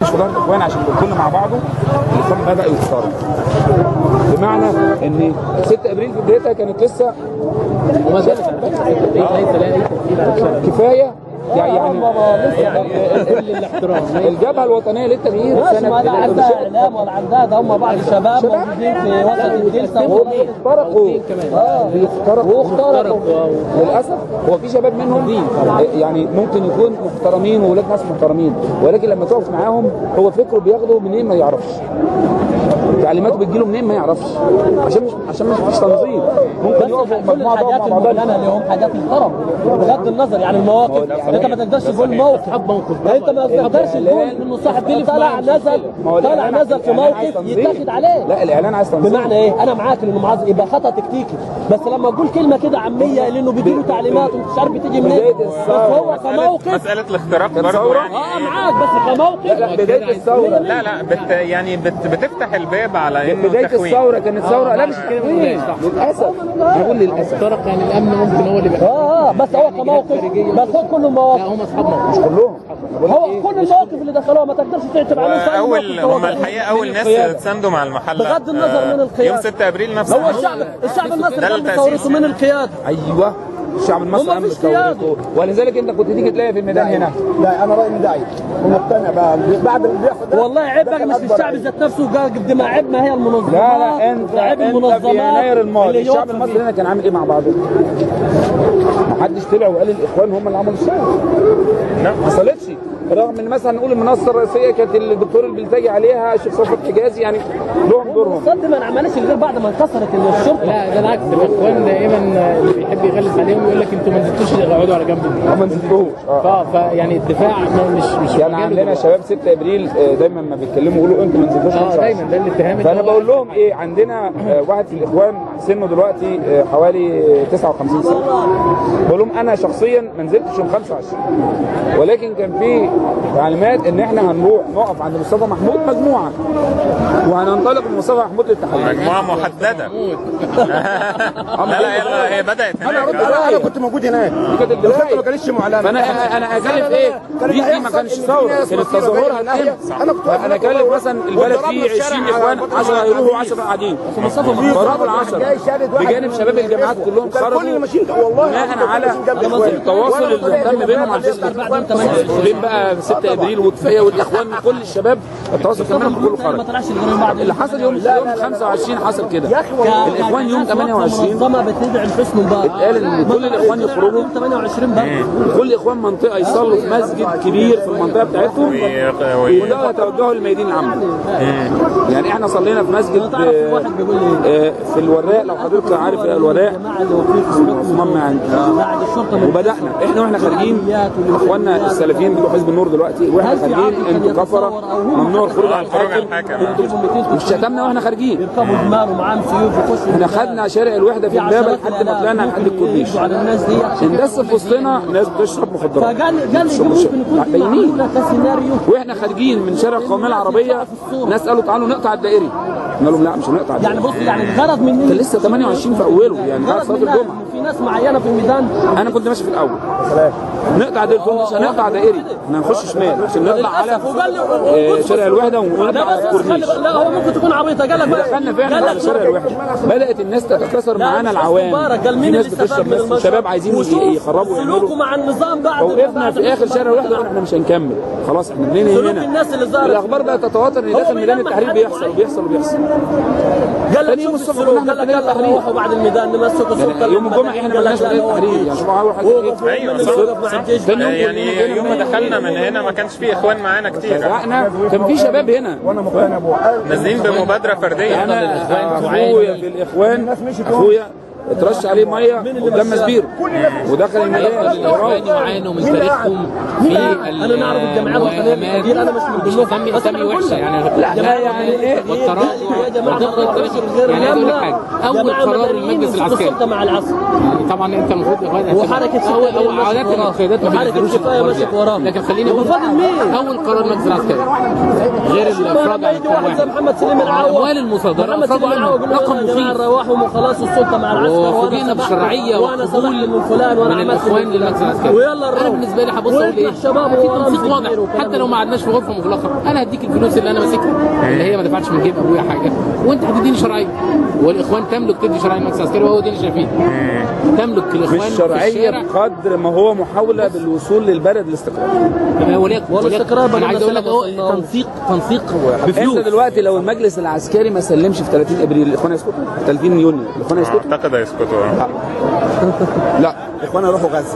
مش في ظهر الاخوان عشان الكل مع بعضه الاخوان بدا يختاروا بمعنى ان 6 ابريل في بدايتها كانت لسه وما زالت ليس لا اي تفكير على الشارع كفايه يعني كل الاحترام الجبهه الوطنيه للتغيير ماشي سنه ما لا عندها اعلام ولا عندها ده هم بعض الشباب موجودين في وسط الجلسه هم اخترقوا بيخترقوا واخترقوا للاسف هو في شباب منهم يعني ممكن يكون محترمين وولاد ناس محترمين ولكن لما تقف معاهم هو فكره بياخده منين ما يعرفش تعليماته بتجيله منين ما يعرفش عشان مش عشان مش فيش تنظيم ممكن يقفوا كل مجموعه الحاجات تقف مع بعضها المعلنه لهم حاجات محترمه بغض النظر يعني المواقف انت ما تقدرش تقول موقف حب موقف انت ما تقدرش تقول انه صاحب طلع نزل ما هو طلع الإعلان- نزل في الإعلان عايز موقف تنظيم. يتاخد عليه لا الاعلان عايز تنظيم بمعنى ايه؟ انا معاك انه معاذ يبقى خطا تكتيكي بس لما اقول كلمه كده عاميه لانه بيديله تعليمات ومش عارف بتيجي منين بداية بس الثورة. هو كموقف مسألة الاختراق برضه ثورة؟ يعني اه معاك بس كموقف لا بدايه الثوره لا لا بت يعني بت بتفتح الباب على انه بدايه تخوين الثوره كانت ثوره لا مش كده ما تكوين. قلناش، صح. للاسف انا بقول للاسف اخترق يعني الامن ممكن هو اللي بيحب اه اه بس هو كموقف بس هو كله لا مواقف هم اصحاب موقف كلهم هو كل المواقف اللي دخلوها ما تقدرش تعتب عليه في أي واول موقف هم هو الحقيقه اول ناس القيادة. اتساندوا مع المحل بغض النظر من القيادة. يوم 6 ابريل نفسه هو الشعب الشعب المصري ده كان التأسيس بثورته من القياده ايوه الشعب المصري هم قام مفيش بثورته ولذلك انت كنت تيجي تلاقي في الميدان هنا لا انا رايي انه داعي ومقتنع بقى بعد اللي بيحصل ده والله عيب بقى مش في الشعب ذات نفسه قال قد ما عيب ما هي المنظمات لا لا انت ده عيب انت المنظمات في يناير الماضي اللي الشعب يوقف المصري هنا كان عامل ايه مع بعضه؟ ما حدش طلع وقال الاخوان هم اللي عملوا الثوره لا. ما حصلتش رغم ان مثلا نقول المنصه الرئيسيه كانت الدكتور البلتاجي عليها الشيخ صفوت حجازي يعني لهم دورهم صد ما عملش غير بعد ما انكسرت الشرطه لا ده العكس الاخوان دايما اللي بيحب يغلس عليهم يقول لك انتوا ما نزلتوش اقعدوا على جنب ما نزلتوش اه ف- فيعني الدفاع ما- مش مش يعني مجاله عندنا دلوقتي. شباب 6 ابريل آه، دايما ما بيتكلموا يقولوا انتوا ما نزلتوش اه 25 دايما ده الاتهام اللي فانا هو- بقول لهم ايه عندنا آه، واحد في الاخوان سنه دلوقتي آه، حوالي 59 سنه بقول لهم انا شخصيا ما نزلتش يوم 25 ولكن كان في تعليمات ان احنا هنروح نقف عند مصطفى محمود مجموعه وهننطلق من مصطفى محمود للتحرير مجموعه محدده لا لا يلا هي بدات هناك انا انا كنت موجود هناك دي كانت الخطه البدايه ما كانتش معلنه فانا انا اكلف ايه دي, دي ما كانش ثوره كانت تظاهرها الامن انا كنت انا اكلف مثلا البلد فيه 20 اخوان 10 هيروحوا 10 قاعدين فرابوا العشرة بجانب شباب الجامعات كلهم كل اللي خرجوا ماشيين والله بناء على التواصل اللي تم بينهم على الفيسبوك بين بقى 6 ابريل وكفايه والاخوان كل الشباب التواصل كان بينهم كله ما خرج طلعش غير بعد اللي حصل يوم يوم 25 حصل كده الاخوان يوم 28 منظمه بتدعم حسن مبارك اتقال ان كل الاخوان يخرجوا يوم 28 برضه كل اخوان منطقه يصلوا في مسجد كبير في المنطقه بتاعتهم وي- وي- ويبداوا يتوجهوا للميادين العامه يعني احنا صلينا في مسجد تعرف في آه، واحد بيقول لي آه، في الوراق لو حضرتك عارف ايه الوراق الجماعه اللي واقفين في سلوكهم مهم يعني بعد الشرطه من وبدانا احنا واحنا خارجين اخواننا السلفيين بتوع حزب النور دلوقتي واحنا خارجين انتوا كفره ممنوع الخروج على الخروج على الحاكم الحاكم مش شتمنا واحنا خارجين يركبوا جمال ومعاهم سيوف ويخشوا احنا خدنا شارع الوحده في امبابه لحد ما طلعنا لحد الكورنيش على الناس دي اندس في وسطنا ناس بتشرب مخدرات فقال قال لي بتشرب ممكن مش- يكون في باينين معموله كسيناريو واحنا خارجين من شارع القوميه العربيه ناس قالوا تعالوا نقطع الدائري قلنا لهم لا مش هنقطع يعني الدائري بص يعني الغرض مني كان لسه 28 في اوله يعني بعد الغرض صلاه منها الجمعه إنه في ناس معينه في الميدان انا كنت ماشي في الاول نقطع دائري قلت مش هنقطع دائري احنا هنخش شمال عشان نطلع على للاسف وقال لي آه، شارع الوحده ونطلع لا على بس الكورنيش خلي- لا هو ممكن تكون عبيطه قال لك دخلنا فعلا قال على لك شارع الوحده بدات الناس تتكاثر لا، معانا مش العوام مبارك قال في مين ناس اللي استفاد بتشرب من ناس المشروع شباب عايزين وشوف يخربوا سلوكه ويعملوا مع النظام بعد فوقفنا بعد في اخر شارع الوحده قلنا احنا مش هنكمل خلاص احنا بننهي سلوك هنا الناس اللي ظهرت الاخبار بقى تتواتر ان هو داخل ميدان بيلمح التحرير حد بيحصل معين. وبيحصل وبيحصل قال لك تاني يوم شوف الصبح السلوك كنا قال لك في ميدان يلا التحرير. روحوا بعد الميدان نمسكوا سلطه يعني يوم الجمعه احنا قال ما لك كناش لا، في هو التحرير يعني شوف اول واحد وقف ايوه وقف بالظبط مع الجيش تاني يوم يعني يوم ما دخلنا من هنا ما كانش في اخوان معانا كتير زعقنا كان في شباب هنا وانا مقتنع بوحال نازلين بمبادره فرديه انا اخويا في الاخوان اخويا اترش عليه ميه قدام مسبير ودخل الميدان الاخوان يعانوا من تاريخهم في انا نعرف الجمعيه الوطنيه للتغيير انا مش من مش ضمنهم اسامي بس اسامي أنا بقول وحشه لك. يعني لا لا يعني ايه والتراجع يا جماعه وضد ما التاريخ. تقولش غير يعني عايز اقول لك لما حاجه اول جماعة قرار مدنيين المجلس يمسكوا العسكري السلطه مع العصر طبعا انت المفروض اخوان وحركة او كفاية او ماشية عادات وراها. القيادات ما وحركة بيقدروش كفاية الأخبار ماشية دي. وراها. لكن خليني اقول وفاضل مين؟ اول قرار المجلس العسكري غير الافراد لما عن يجي واحد زي الكوان محمد سليم العوض الاموال المصادره محمد افراد سليم العوض عنهم يقول رقم لهم يا جماعه مخيف روحوا وخلاص السلطه مع العسكر وفوجئنا بالشرعيه وانا سمحت وقبول من فلان وانا من عملت الاخوان من للمجلس فلان. العسكري ويلا انا نروح بالنسبه لي هبص اقول ايه ويطلع شباب في ورا تنسيق مزدهر واضح وكلام حتى لو ما قعدناش في غرفه مغلقه انا هديك الفلوس اللي انا ماسكها اللي هي ما دفعتش من جيب ابويا حاجه وانت هتديني شرعيه والاخوان تملك تدي شرعيه المجلس العسكري وهو دي اللي شايفين تملك الاخوان مش في شرعيه الشارع بقدر ما هو محاوله بالوصول للبلد الاستقرار ولكن ولكن والاستقرار انا عايز اقول لك اهو بلدنا تنسيق تنسيق انت بفلوس دلوقتي لو المجلس العسكري ما سلمش في 30 ابريل الاخوان يسكتوا 30 يونيو الاخوان يسكتوا اعتقد هيسكتوا لا اخوانا روحوا غزه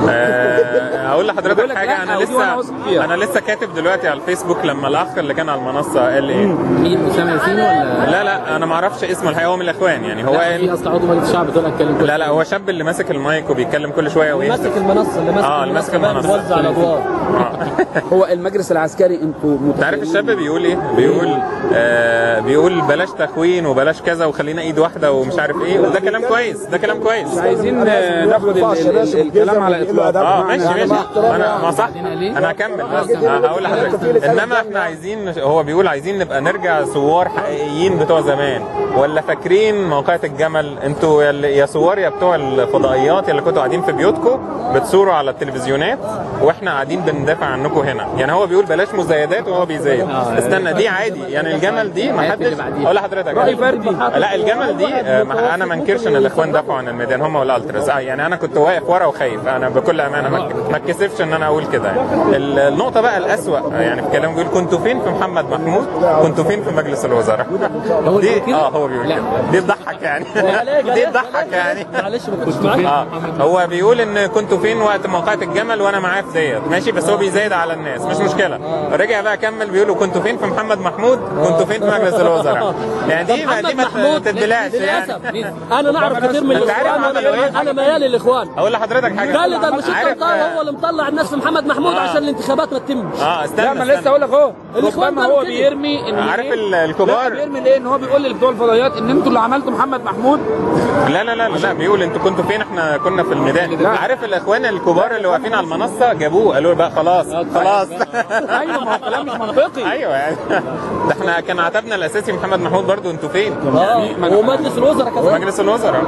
آه، اقول لحضرتك بقول لك حاجه لا، انا ودي وأنا لسه واثق فيها. انا لسه كاتب دلوقتي على الفيسبوك لما الاخ اللي كان على المنصه قال ايه مين اسامه ياسين ولا لا لا انا ما اعرفش اسمه الحقيقه هو من الاخوان يعني هو لا، قال في اصل عضو مجلس الشعب طلع اتكلم كل لا لا هو شاب اللي ماسك المايك وبيتكلم كل شويه ويهزف ماسك المنصه اللي ماسك اه اللي ماسك المنصه بيوزع الادوار آه. هو المجلس العسكري انتوا انت عارف الشاب بيقول ايه؟ بيقول آه بيقول بلاش تخوين وبلاش كذا وخلينا ايد واحده ومش عارف ايه وده كلام كويس ده كلام كويس عايزين آه، ناخد ال- ال- ال- الكلام على اطلاق اه ماشي ماشي انا ما صح بعدين قال إيه؟ انا هكمل بس هقول لحضرتك انما احنا عايزين هو بيقول عايزين نبقى نرجع ثوار حقيقيين بتوع زمان ولا فاكرين موقعة الجمل انتوا يا اللي- يا ثوار يا بتوع الفضائيات يا اللي كنتوا قاعدين في بيوتكم بتصوروا على التلفزيونات واحنا قاعدين بندافع عنكم هنا يعني هو بيقول بلاش مزايدات وهو بيزايد استنى دي عادي يعني الجمل دي ما حدش اقول لحضرتك رأي فردي. لا الجمل دي آه، ما- انا ما انكرش ان الاخوان دافعوا عن الميدان هم والالتراس آه، يعني انا كنت واقف ورا وخايف انا بكل امانه ما ما اتكسفش ان انا اقول كده يعني. ال- النقطه بقى الاسوأ آه، يعني في كلامه بيقول كنتوا فين في محمد محمود كنتوا فين في مجلس الوزراء هو اللي دي بيقول كده؟ اه هو بيقول لا. كده دي تضحك يعني دي تضحك يعني معلش ما كنتش معاك اه هو بيقول ان كنتوا فين وقت موقعة الجمل وانا معاه في ديت ماشي بس هو بيزايد على الناس مش مشكله رجع بقى كمل بيقولوا كنتوا فين في محمد محمود كنتوا فين في مجلس الوزراء يعني دي ما دي ما تتبلعش يعني للاسف انا نعرف كثير من أنت عارف الاخوان عملوا إيه؟ انا انا ميال للاخوان اقول لحضرتك حاجه قال لي ده المشير عارف طنطاوي هو اللي مطلع الناس في محمد محمود آه. عشان الانتخابات ما تتمش اه استنى لا ما استنى. لسه اقول لك اهو الإخوان ربما قالوا هو كده. بيرمي ان عارف إيه؟ ال- لا الكبار بيرمي ليه ان هو بيقول لبتوع الفضائيات ان انتوا اللي عملتوا محمد محمود لا لا لا لا بيقول انتوا كنتوا فين احنا كنا في الميدان عارف الاخوان الكبار اللي واقفين على المنصه جابوه قالوا له بقى خلاص خلاص ايوه ما هو كلام مش منطقي ايوه يعني ده احنا كان عتبنا الاساسي محمد محمود برضو انتوا فين اه ومجلس الوزراء كذلك مجلس الوزراء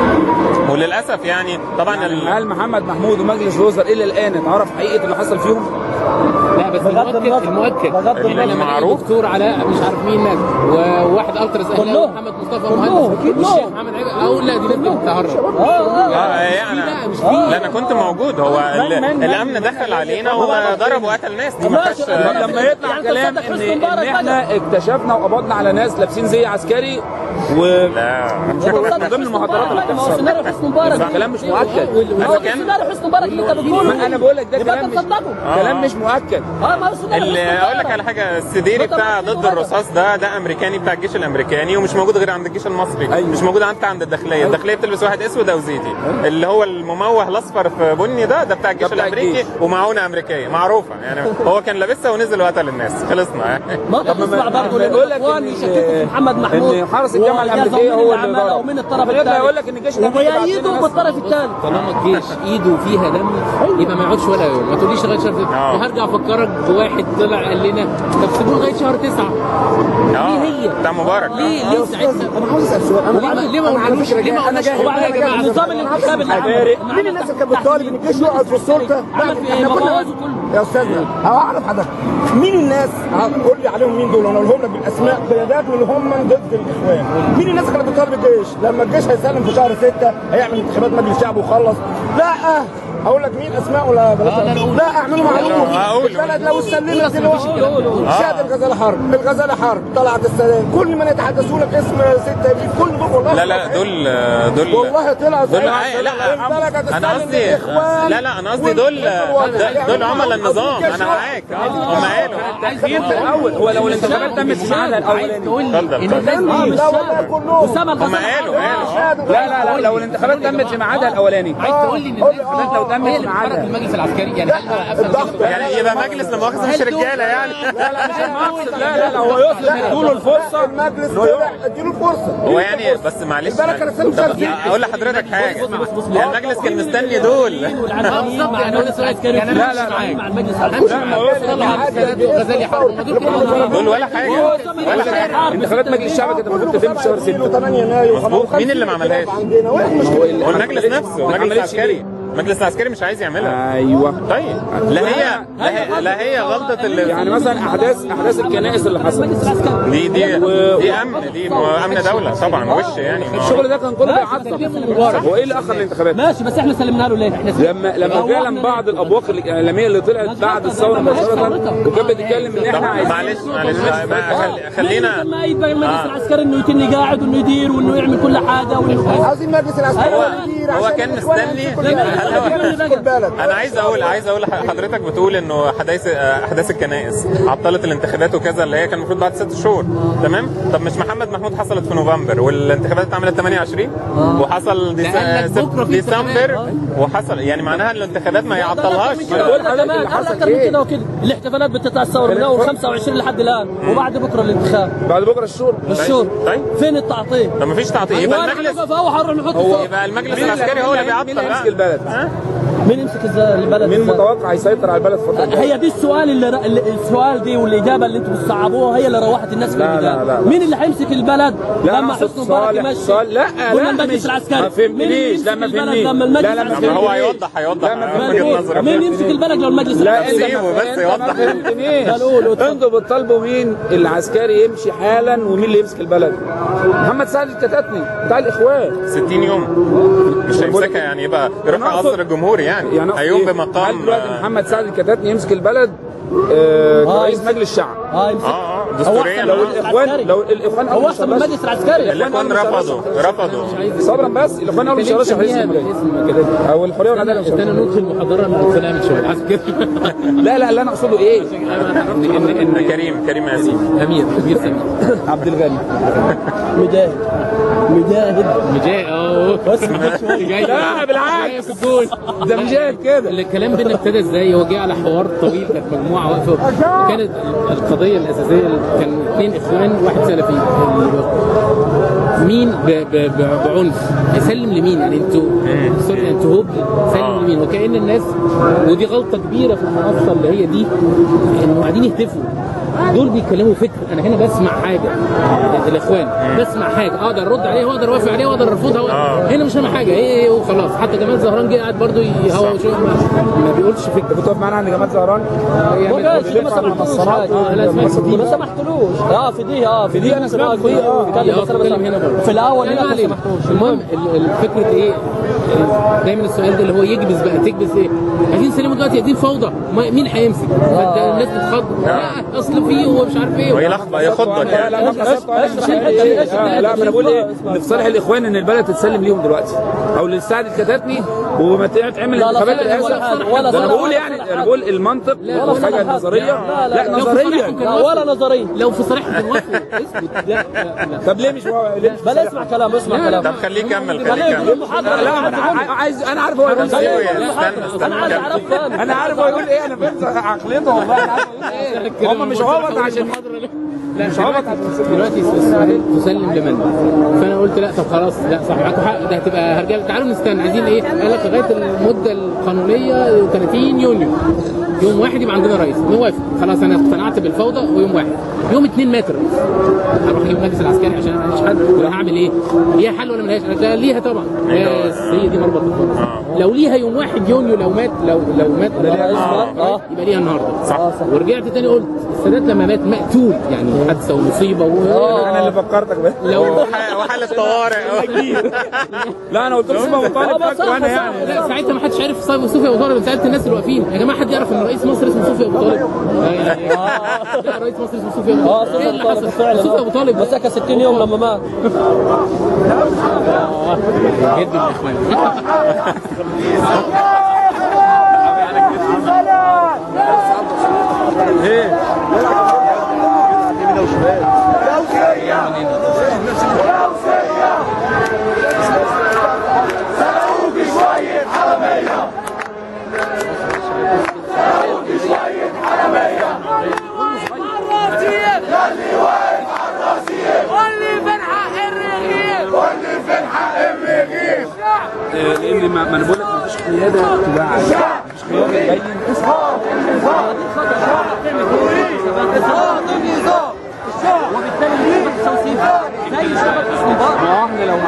وللاسف يعني طبعا ال... هل محمد محمود ومجلس الوزراء الى الان اتعرف حقيقه اللي حصل فيهم؟ لا بس بغض المؤكد النظر- المؤكد بغض إن النظر. لما معروف. نلاقي دكتور علاء مش عارف مين ناس وواحد التراس اهلاوي كلهم. محمد مصطفى كلهم، مهندس أكيد والشيخ كلهم. محمد عيب اقول لا دي ناس بتتهرب اه اه اه لا، يعني مش فيه. لا انا كنت موجود هو ال... الامن دخل علينا وضرب وقتل ناس دي ما ماشي. فيهاش طب لما يطلع يعني كلام تصدق ان حسني ان مبارك احنا اكتشفنا وقبضنا على ناس لابسين زي عسكري و لا من ضمن المحاضرات اللي ما هو بتحصل سيناريو حسني مبارك ده كلام مش مؤكد ما هو بس كان- سيناريو حسني مبارك اللي انت بتقوله ما انا بقول لك ده يبقى كلام انت مش تصدقه كلام مش مؤكد اه ما هو سيناريو اللي حسني اقول لك مبارك. على حاجه السديري بطل بتاع حسني ضد مبارك. الرصاص ده ده امريكاني بتاع الجيش الامريكاني ومش موجود غير عند الجيش المصري أيوة. مش موجود حتى عند الداخليه الداخليه بتلبس واحد اسود او زيتي اللي هو المموه الاصفر في بني ده ده بتاع الجيش بتاع الامريكي الجيش. ومعونه امريكيه معروفه يعني هو كان لابسها ونزل وقتل الناس خلصنا يعني ما تسمع برضه يقول لك الاخوان إن- يشككوا في محمد محمود ان حرس الجامعه الامريكيه هو اللي ضرب ومن الطرف فيطلع الثاني يقول لك ان الجيش الامريكي بعت لنا ويأيدوا ناس. بالطرف الثاني طالما الجيش ايده فيها دم يبقى ما يقعدش ولا يوم ما تقوليش لغايه شهر تسعه آه. وهرجع افكرك بواحد طلع قال لنا طب سيبوه لغايه شهر تسعه اه ليه هي؟ بتاع مبارك ليه ليه ساعتها انا عاوز اسال سؤال انا ليه ما- ليه ما أنا على قلناش فكرة ليه ما جاي- انا قلناش جاهل والله يا أنا جماعه جاهل. نظام الانتخاب اللي حباري. عمل مين الناس اللي كانت بتطالب ان الجيش يقعد في السلطه؟ عمل في ايه؟ إحنا ما كنا- بوظوا كله. يا استاذنا هعرف حضرتك مين الناس قول لي عليهم مين دول انا اقولهم لك بالاسماء قيادات من هم ضد الاخوان مين الناس اللي كانت بتطالب الجيش لما الجيش هيسلم في شهر 6 هيعمل انتخابات مجلس الشعب وخلص لا اقول لك مين اسماء ولا بلاش لا اعملوا معروف هقول. البلد لو سلمت دلوقتي شاد الغزاله حرب الغزاله حرب طلعت السلام كل من يتحدثون باسم 6 ابريل كل دول والله لا لا دول دول والله طلع دول زي- معايا لا البلد هتستلم انا قصدي الإخوان لا لا انا قصدي دول والوضع. دول عملاء النظام انا معاك هم قالوا التأخير في الاول هو لو الانتخابات تمت في ميعادها الاولاني تقول لي اتفضل، ان اتفضل. الناس دي مش لا والله كلهم اسامه هم الغزالي قالوا قالوا لا لا لا لو الانتخابات تمت في ميعادها الاولاني عايز تقول لي ان الناس الانتخابات لو امن ايه اللي بيحرك ميعادها المجلس العسكري يعني هل بقى افهم الضغط. كده؟ يعني يبقى مجلس لمؤاخذه مش رجاله يعني لا لا مش المقصد لا لا لا هو يقصد ادوا الفرصه المجلس طلع اديله الفرصه هو يعني بس معلش البلد كانت سنة طب سنة. اقول لحضرتك حاجه المجلس كان مستني دول والعناوين بالظبط، يعني هو لسه العسكري يعني لا أنا لا معاك. مع المجلس همشي العسكري مع طلع السادات وغزالي حرب ما دول كلهم دول ولا حاجه ولا حاجه انتخابات مجلس الشعب كانت المفروض تتم في شهر 6 8 يناير مظبوط مين اللي ما عملهاش؟ عندنا واحنا مش هو اللي هو المجلس عملتش- نفسه ما المجلس عملتش العسكري ليه؟ المجلس العسكري مش عايز يعملها ايوه طيب لا هي لا هي, لا هي غلطه اللي يعني مثلا احداث احداث الكنائس اللي حصلت دي دي دي امن دي امن دوله طبعا وش يعني ما- الشغل ده كان كله بيعطل هو ايه اللي اخر الانتخابات؟ ماشي بس احنا سلمنا له ليه؟ احنا لما لما فعلا بعض الابواق الاعلاميه اللي طلعت بعد الثوره مباشره وكانت بتتكلم ان طب احنا عايزين معلش معلش ما- خل- خلينا ما يبقى المجلس آه. العسكري انه يتني قاعد وانه يدير وانه يعمل كل حاجه وانه عايزين مجلس العسكري هو يدير هو عشان كان الإخوان مستني يمسكوا البلد. هل هو يمسكوا البلد انا عايز اقول عايز اقول حضرتك بتقول انه حداث احداث الكنائس عطلت الانتخابات وكذا اللي هي كان المفروض بعد ست شهور تمام طب مش محمد محمود حصلت في نوفمبر والانتخابات اتعملت 28 وحصل ديس... ده قال لك بكرة في ديسمبر انتخابات. وحصل يعني معناها ان الانتخابات ما يعطلهاش بقول لحضرتك اللي حصل اكثر من ايه؟ كده وكده الاحتفالات بتطلع الثوره من اول 25 لحد الان وبعد بكره الانتخاب بعد بكره الشهور بالشهور طيب. فين التعطيل؟ طب ما فيش تعطيل يبقى وانا المجلس حنقف اهو حنروح نحط هو- الصوت. يبقى المجلس مين اللي- العسكري هو اللي مين اللي بيعطل هيمسك بقى. البلد؟ ها؟ مين يمسك إزاي البلد؟ مين إزاي؟ متوقع يسيطر على البلد الفتره الجايه؟ هي دي السؤال اللي, اللي السؤال دي والاجابه اللي انتم بتصعبوها هي اللي روحت الناس في لا، البداية. لا، لا. مين اللي هيمسك البلد لا لما انا اقصد حسن مبارك صالح يمشي صالح لا قلنا لا المجلس مش- العسكري ما مين اللي فهمتنيش يمسك لا ما البلد فهمتنيش لما المجلس لا لا ما طب العسكري ما هو فهمتنيش. هيوضح هيوضح لا، ما وجهه فهمتنيش. نظره مين يمسك البلد لو المجلس لا العسكري انت سيبه ما- بس انت ما يوضح. فهمتنيش لا، قول، قول. انتوا بتطالبوا مين العسكري يمشي حالا ومين اللي يمسك البلد محمد سعد الكتاتني بتاع الاخوان 60 يوم مش هيمسكها يعني يبقى يروح أنا أقصد- قصر الجمهوري يعني يعني أقصد هيقوم إيه؟ بمقام هل دلوقتي محمد سعد الكتاتني يمسك البلد آه، كرئيس يمسك. مجلس الشعب اه يمسك اه اه دستوريا هو لو أحسن آه. الاخوان لو الاخوان هو قالوا احسن مش من هرشح- المجلس العسكري الاخوان رفضوا رفضوا صبرا بس الاخوان قالوا مش هرشح رئيس الجمهوريه او الحريه والعداله مش استنى هرشح. ندخل المحاضره المقفله من شويه عسكري لا لا اللي انا اقصده ايه ان ان ان كريم كريم ياسين امير امير سمير عبد الغني مجاهد مجاهد مجاي اه بس جاي لا بالعكس جاي في الجول ده مجاهد كده الكلام بينا ابتدى ازاي هو جه على حوار طويل كانت مجموعه واقفه وكانت القضيه الاساسيه كان اثنين اخوان واحد سلفي مين ب- ب- ب- بعنف هيسلم لمين يعني انتوا سوري انتوا هوب سلم لمين وكأن الناس ودي غلطه كبيره في المنصه اللي هي دي انه قاعدين يهتفوا دول بيتكلموا فكر انا هنا بسمع حاجه الاخوان بسمع حاجه اقدر ارد عليها واقدر اوافق عليها واقدر ارفضها آه. هنا مش سامع حاجه ايه ايه وخلاص حتى جمال زهران جه قاعد برضه يهوى شويه ما, ما بيقولش فكره كنت واقف معانا عند جمال زهران ما جاش ما سمحتلوش آه، لا، سمعت دي. ما سمحتلوش اه في دي اه في دي أنا سمعت في دي، آه. بيتكلم آه، بس أنا بيتكلم بسمع. هنا برضه. في الاول ما هنا ما علينا. سمحتوش المهم ال- الفكره ايه دايما السؤال ده اللي هو يكبس بقى تكبس ايه عايزين سلموا دلوقتي عايزين فوضى ما- مين هيمسك فأنت الناس بتخض لا اصل فيه ومش عارف ايه ويلخبط يخضك لا لا يعني ما قصدت انا إيش- مش إيش- إيه، إيش- آه، لا ما انا بقول ايه ان في صالح الاخوان ان البلد تتسلم ليهم دلوقتي او للسعد الكتاتني وما تعمل لا، لا، انتخابات صالح رئاسه ولا حاجة، ولا ده انا صالح بقول ولا يعني صالح انا بقول المنطق ولا والحاجه صالح النظريه لا، لا، لا لو في نظريا صالحكم لا ولا نظريا لو في صالحكم كان وافقوا اسكت لا لا لا طب ليه مش هو ليه مش بل اسمع كلام اسمع لا، كلام طب خليه يكمل خليه خليه يكمل المحاضرة لا ما انا ع- عايز انا عارف هو يقول سيبه ايه يعني استنى استنى انا عايز كمل. اعرف فاهم. انا عارف هو يقول ايه انا فهمت عقليته والله انا عارف هو يقول ايه هم مش عبط عشان لا مش عبط عشان دلوقتي السؤال تسلم لمن فانا قلت لا طب خلاص لا صح معاكم حق ده هتبقى هرجع تعالوا نستنى عايزين ايه قال لك لغايه المده القانونيه 30 يونيو يوم واحد يبقى عندنا رئيس نوافق خلاص انا اقتنعت بالفوضى ويوم واحد يوم اثنين مات الرئيس هروح اجيب المجلس العسكري عشان انا ماليش حد ولا هعمل ايه؟ ليها حل ولا ملهاش؟ ده ليها طبعا أيوة. بس هي دي مربط الفرس لو ليها يوم واحد يونيو لو مات لو لو مات اه يبقى ليها النهارده صح ورجعت تاني قلت السادات لما مات مقتول يعني حادثه ومصيبه و... انا اللي فكرتك بس لو وح- وحالة طوارئ لا انا قلت له سيبه وطالب فاكره وانا يعني لا ساعتها ما حدش عارف صاحب صوفي ابو طالب سالت الناس اللي واقفين يا جماعه حد يعرف ان رئيس مصر اسمه صوفي ابو طالب آه يعني لا رئيس مصر اسمه صوفي ابو اه طالب ايه اللي صوفي حصل فعلا صوفي ابو طالب مسكها 60 يوم لما مات جد الاخوان آه، لان ما ما انا بقول لك ما فيش قياده توعي ما فيش قياده تبين وبالتالي النسبه تساوي صفر زي شباب اسمه مبارك ما هو احنا لو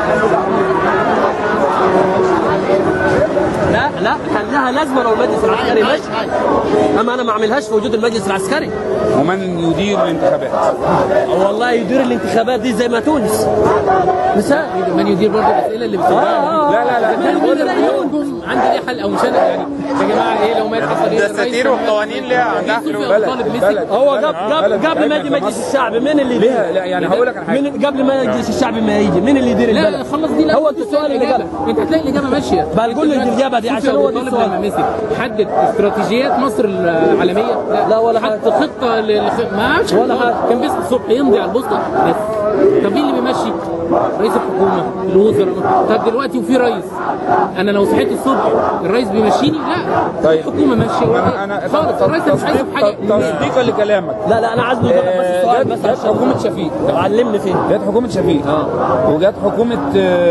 لا لا كان لها لازمه لو المجلس العسكري ماشي اما انا ما اعملهاش في وجود المجلس العسكري ومن يدير الانتخابات والله يدير الانتخابات دي زي ما تونس مثال من يدير برضه الاسئله اللي بتسالها لا لا لا انا بقول لكم عندي ليه حل او مش انا يعني يا جماعه ايه لو مات حصل ايه الدساتير والقوانين ليها عندها حلول طالب مسك بلد هو بلد- قبل بلد قبل قبل ما بتاعتنا يجي في مجلس مصر. الشعب مين اللي يدير؟ ليها لا يعني هقول لك على حاجه من قبل ما مجلس الشعب ما يجي مين اللي يدير لا البلد؟ خلص دي لا هو أنت السؤال اللي الإجابة. قبل انت هتلاقي الاجابه ماشيه بل قول لي أنت الإجابة دي شوف عشان لو هو ده طالب السؤال. لما مسك حدد استراتيجيات مصر العالميه لا لا ولا حط حاجة. خطه للخ... ما عادش ولا خطة. حاجة. كان بيصحى الصبح يمضي على البوسطه بس طب مين اللي بيمشي؟ رئيس الحكومه الوزراء طب دلوقتي وفي رئيس انا لو صحيت الصبح الرئيس بيمشيني لا طيب. الحكومه ماشيه انا انا خالص الرئيس مش عايز تصديق- حاجه تصديقا لكلامك لا لا انا عايز له بس آه، سؤال جت بس جت عشان حكومه شفيق علمني فين جت حكومه شفيق وجت حكومه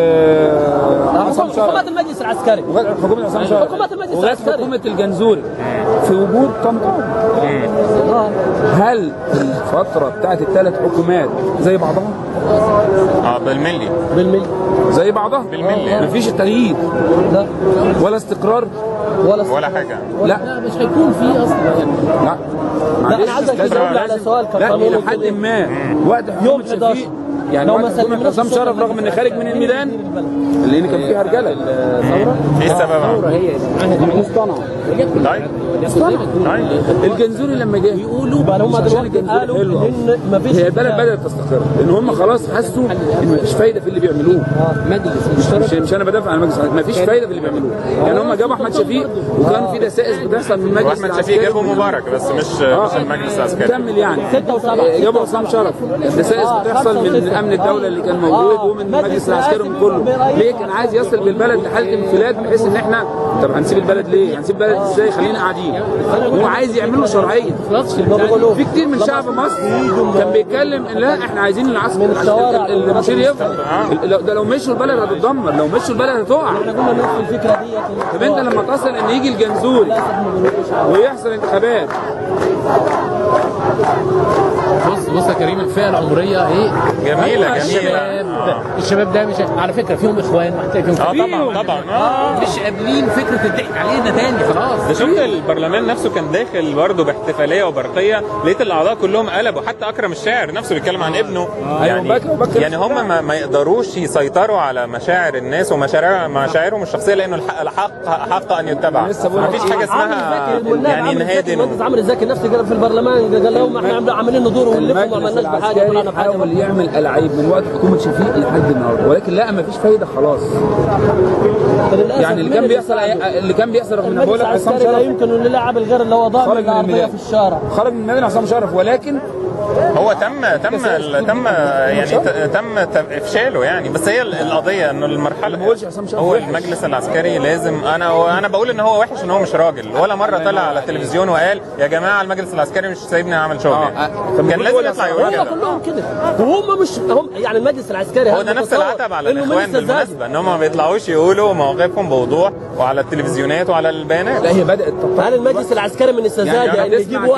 آه، عصام شرف حكومات المجلس العسكري وجت حكومه عصام شرف حكومات المجلس وجت العسكري. حكومه الجنزوري في وجود طنطاوي آه. هل الفتره بتاعت الثلاث حكومات زي بعضها؟ اه بالملي بالملي زي بعضها بالملي. مفيش التغيير لا ولا استقرار ولا ولا حاجه لا لا مش هيكون في اصلا يعني لا لا معلش، انا عايزك لازم- تجاوب لي على لازم- سؤال لا كقانون الى حد وكده. ما وقت يوم حكومه 11 شفيق يعني لو وقت ما حكومه سلمناش عصام السلطة شرف رغم ان خارج من الميدان لان كان فيها رجاله ايه السبب هي معاها مصطنع طيب طيب الجنزوري لما جه يقولوا بقى هم عشان دلوقتي الجنزوري قالوا حلو ان مفيش هي البلد بدات تستقر لان هم خلاص حسوا ان مفيش فايده في اللي بيعملوه مجلس مش مش, مش انا بدافع عن المجلس العسكري مفيش فايده في اللي بيعملوه يعني هم جابوا احمد شفيق وكان في دسائس بتحصل من المجلس واحمد العسكري شفيق جابوا مبارك بس مش مش المجلس العسكري كمل يعني ستة وسبعة. جابوا عصام شرف الدسائس آه، بتحصل خمسة من وستة. امن الدوله اللي كان موجود آه، ومن مجلس المجلس العسكري ومن كله الرئاسي ليه كان عايز يصل بالبلد لحاله انفلات بحيث ان احنا طب هنسيب البلد ليه؟ هنسيب البلد ازاي؟ خلينا قاعدين هو عايز يعمل له شرعيه في كتير من شعب مصر كان بيتكلم ان لا احنا عايزين العسكر من الشوارع ال- المشير يفضل لو- ده لو مشوا البلد هتتدمر لو مشوا البلد هتقع احنا قلنا نفس الفكره ديت طب انت لما تصل ان يجي الجنزوري ويحصل انتخابات بص بص يا كريم الفئه العمريه ايه جميله جميله الشباب آه. الشباب ده مش على فكره فيهم اخوان وهتلاقي فيهم اه فيهم. طبعا طبعا اه مش قابلين فكره الضحك علينا تاني خلاص ده شفت البرلمان نفسه كان داخل برضه باحتفاليه وبرقيه لقيت الاعضاء كلهم قلبوا حتى اكرم الشاعر نفسه بيتكلم عن ابنه يعني بكر- بكر يعني هم ما, ما يقدروش يسيطروا على مشاعر الناس ومشاعر مشاعرهم الشخصيه لانه الحق الحق حق ان يتبع لسه بقول ما لك فيش حاجه اسمها يعني نهادن المهندس عمرو الزكي نفسه قال في البرلمان قال لهم احنا عاملين- عاملين ندور ونلف وما المجلس عملناش بحاجه العسكري طلعنا بحاجه حاول يعمل العاب من وقت حكومه شفيق لحد النهارده ولكن لا ما فيش فايده خلاص فللأسف يعني اللي مين كان بيحصل ساعده؟ اللي كان بيحصل رغم ان المجلس بقول لك عصام العسكري لا شرف يمكن انه يلعب الغير اللي هو ضامن خرج من الارضيه الميدان في الشارع خرج من الميدان عصام شرف ولكن هو تم تم تم يعني ت- تم ت- افشاله يعني بس هي القضيه انه المرحله ما بقولش عصام شرف هو وحش. المجلس العسكري لازم انا انا بقول ان هو وحش ان هو مش راجل ولا مره طلع على التلفزيون وقال يا جماعه المجلس العسكري مش سايبني اعمل شغلي آه. طب كان ما لازم كل يطلع دول يقول هم كده كلهم كده وهم مش هم يعني المجلس العسكري هو هذا ده نفس متصور العتب على إنه الاخوان لسه زاد. بالمناسبه ان هم ما بيطلعوش يقولوا مواقفهم بوضوح وعلى التلفزيونات وعلى البيانات لا هي بدات تطور هل المجلس العسكري من السذاجه يعني يعني بنسمع يجيبوا